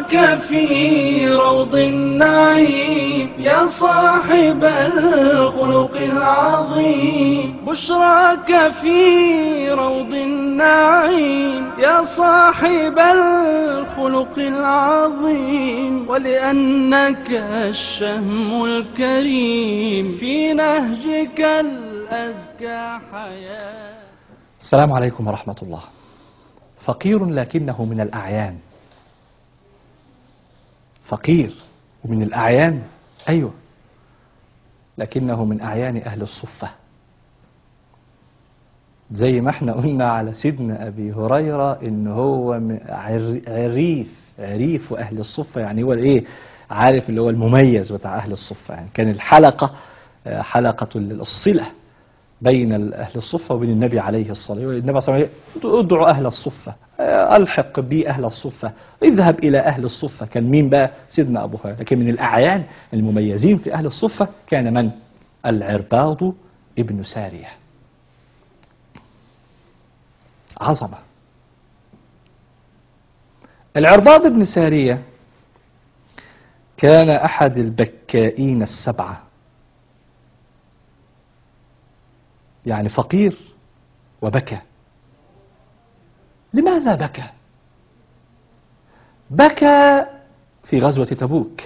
بشراك في روض النعيم يا صاحب الخلق العظيم بشراك في روض النعيم يا صاحب الخلق العظيم ولأنك الشهم الكريم في نهجك الأزكى حياة السلام عليكم ورحمة الله فقير لكنه من الأعيان فقير ومن الأعيان أيوة لكنه من أعيان أهل الصفة زي ما احنا قلنا على سيدنا أبي هريرة إن هو م- عر- عريف عريف أهل الصفة يعني هو الإيه عارف اللي هو المميز بتاع أهل الصفة يعني كان الحلقة آه، حلقة الصلة بين ال- أهل الصفة وبين النبي عليه الصلاة والسلام النبي صلى الله عليه وسلم ادعوا أهل الصفة آه، ألحق بي أهل الصفة اذهب إلى أهل الصفة كان مين بقى سيدنا أبو هريرة لكن من الأعيان المميزين في أهل الصفة كان من العرباض ابن سارية عظمة العرباض بن سارية كان أحد البكائين السبعة يعني فقير وبكى لماذا بكى بكى في غزوة تبوك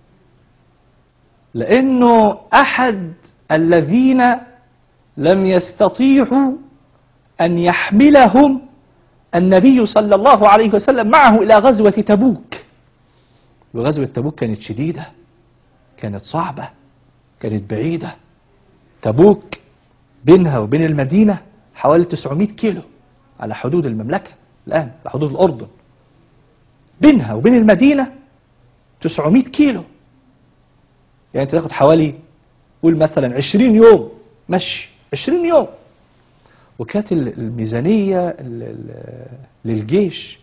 لأنه أحد الذين لم يستطيعوا أن يحملهم النبي صلى الله عليه وسلم معه إلى غزوة تبوك وغزوة تبوك كانت شديدة كانت صعبة كانت بعيدة تبوك بينها وبين المدينة حوالي 900 كيلو على حدود المملكة الآن على حدود الأردن بينها وبين المدينة 900 كيلو يعني انت تاخد حوالي قول مثلا 20 يوم مشي 20 يوم وكانت ال- الميزانية ال- ال- للجيش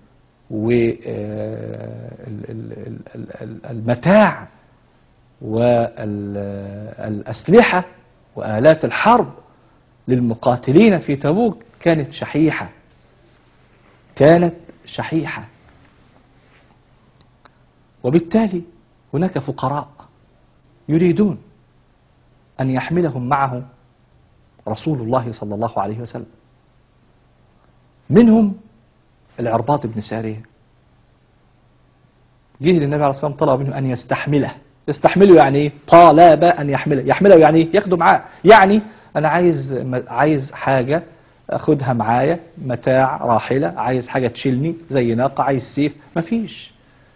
والمتاع والأسلحة وآلات الحرب للمقاتلين في تبوك كانت شحيحة كانت شحيحة وبالتالي هناك فقراء يريدون أن يحملهم معه رسول الله صلى الله عليه وسلم منهم العرباط بن سارية جه للنبي عليه الصلاة والسلام طلب منه أن يستحمله يستحمله يعني ايه طالب أن يحمله يحمله يعني ايه ياخده معاه يعني أنا عايز عايز حاجة أخدها معايا متاع راحلة عايز حاجة تشيلني زي ناقة عايز سيف مفيش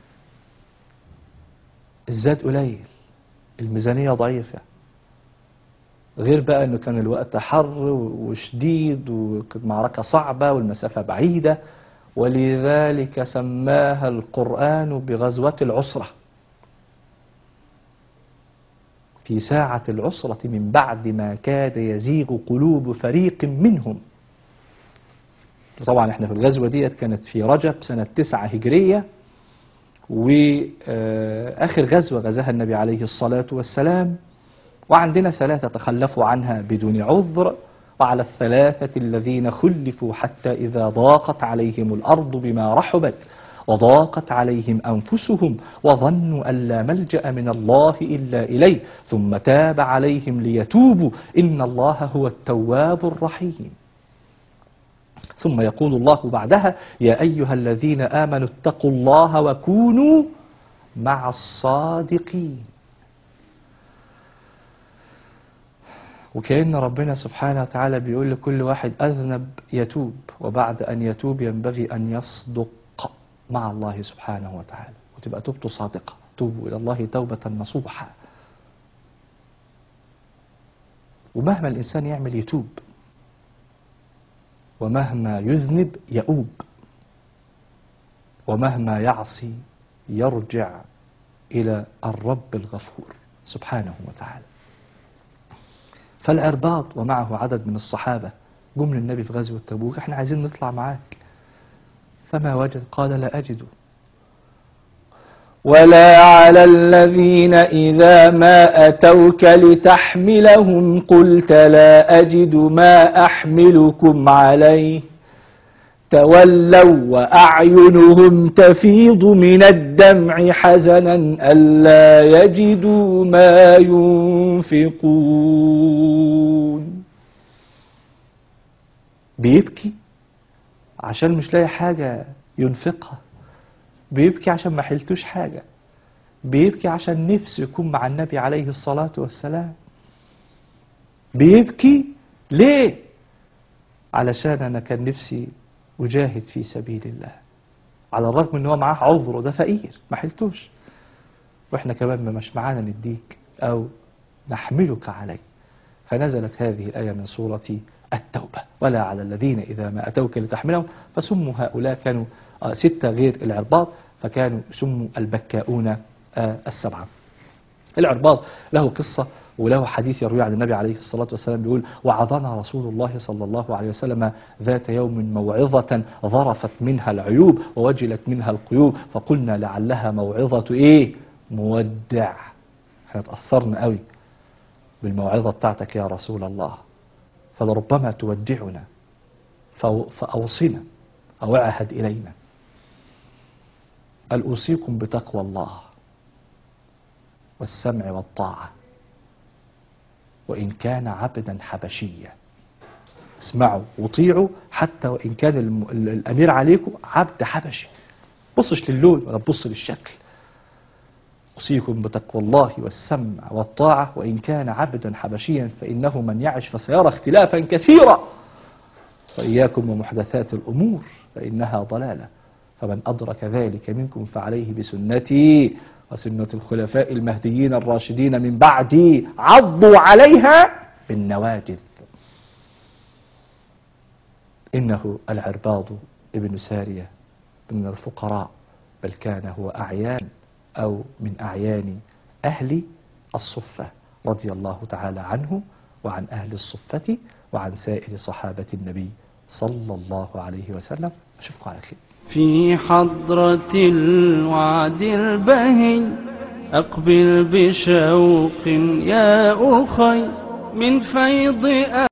الزاد قليل الميزانية ضعيفة غير بقى انه كان الوقت حر وشديد وكانت معركة صعبة والمسافة بعيدة ولذلك سماها القرآن بغزوة العسرة في ساعة العسرة من بعد ما كاد يزيغ قلوب فريق منهم طبعا احنا في الغزوة ديت كانت في رجب سنة تسعة هجرية وآخر غزوة غزاها النبي عليه الصلاة والسلام وعندنا ثلاثة تخلفوا عنها بدون عذر وعلى الثلاثة الذين خلفوا حتى إذا ضاقت عليهم الأرض بما رحبت وضاقت عليهم أنفسهم وظنوا أن لا ملجأ من الله إلا إليه ثم تاب عليهم ليتوبوا إن الله هو التواب الرحيم ثم يقول الله بعدها يا أيها الذين آمنوا اتقوا الله وكونوا مع الصادقين وكأن ربنا سبحانه وتعالى بيقول لكل واحد أذنب يتوب وبعد أن يتوب ينبغي أن يصدق مع الله سبحانه وتعالى وتبقى توبته صادقة توبوا إلى الله توبة نصوحة ومهما الإنسان يعمل يتوب ومهما يذنب يؤوب ومهما يعصي يرجع إلى الرب الغفور سبحانه وتعالى فالعرباط ومعه عدد من الصحابة جم للنبي في غزوة تبوك احنا عايزين نطلع معاك فما وجد قال لا أجد ولا على الذين إذا ما أتوك لتحملهم قلت لا أجد ما أحملكم عليه تولوا وأعينهم تفيض من الدمع حزنا ألا يجدوا ما ينفقون بيبكي عشان مش لاقي حاجة ينفقها بيبكي عشان ما حلتوش حاجة بيبكي عشان نفسه يكون مع النبي عليه الصلاة والسلام بيبكي ليه علشان أنا كان نفسي أجاهد في سبيل الله على الرغم ان هو معاه عذر وده فقير ما حلتوش واحنا كمان ما مش معانا نديك او نحملك عليه فنزلت هذه الآية من سورة التوبة ولا على الذين إذا ما أتوك لتحملهم فسموا هؤلاء كانوا آه، ستة غير العرباط فكانوا سموا البكاؤون آه، السبعة العرباض له قصة وله حديث يروي عن النبي عليه الصلاة والسلام بيقول وعظنا رسول الله صلى الله عليه وسلم ذات يوم موعظة ظرفت منها العيوب ووجلت منها القيوب فقلنا لعلها موعظة ايه مودع احنا اتأثرنا قوي بالموعظة بتاعتك يا رسول الله فلربما تودعنا فأو- فأوصنا أو اعهد إلينا قال أوصيكم بتقوى الله والسمع والطاعة وإن كان عبدا حبشيا اسمعوا وطيعوا حتى وإن كان الم... ال- الأمير عليكم عبد حبشي بصش للون ولا تبص للشكل أوصيكم بتقوى الله والسمع والطاعة وإن كان عبدا حبشيا فإنه من يعش فسيرى اختلافا كثيرا وإياكم ومحدثات الأمور فإنها ضلالة فمن أدرك ذلك منكم فعليه بسنتي وسنة الخلفاء المهديين الراشدين من بعدي عضوا عليها بالنواجذ إنه العرباض ابن سارية من الفقراء بل كان هو أعيان أو من أعيان أهل الصفة رضي الله تعالى عنه وعن أهل الصفة وعن سائر صحابة النبي صلى الله عليه وسلم أشوفكم على خير في حضرة الوعد البهي أقبل بشوق يا أخي من فيض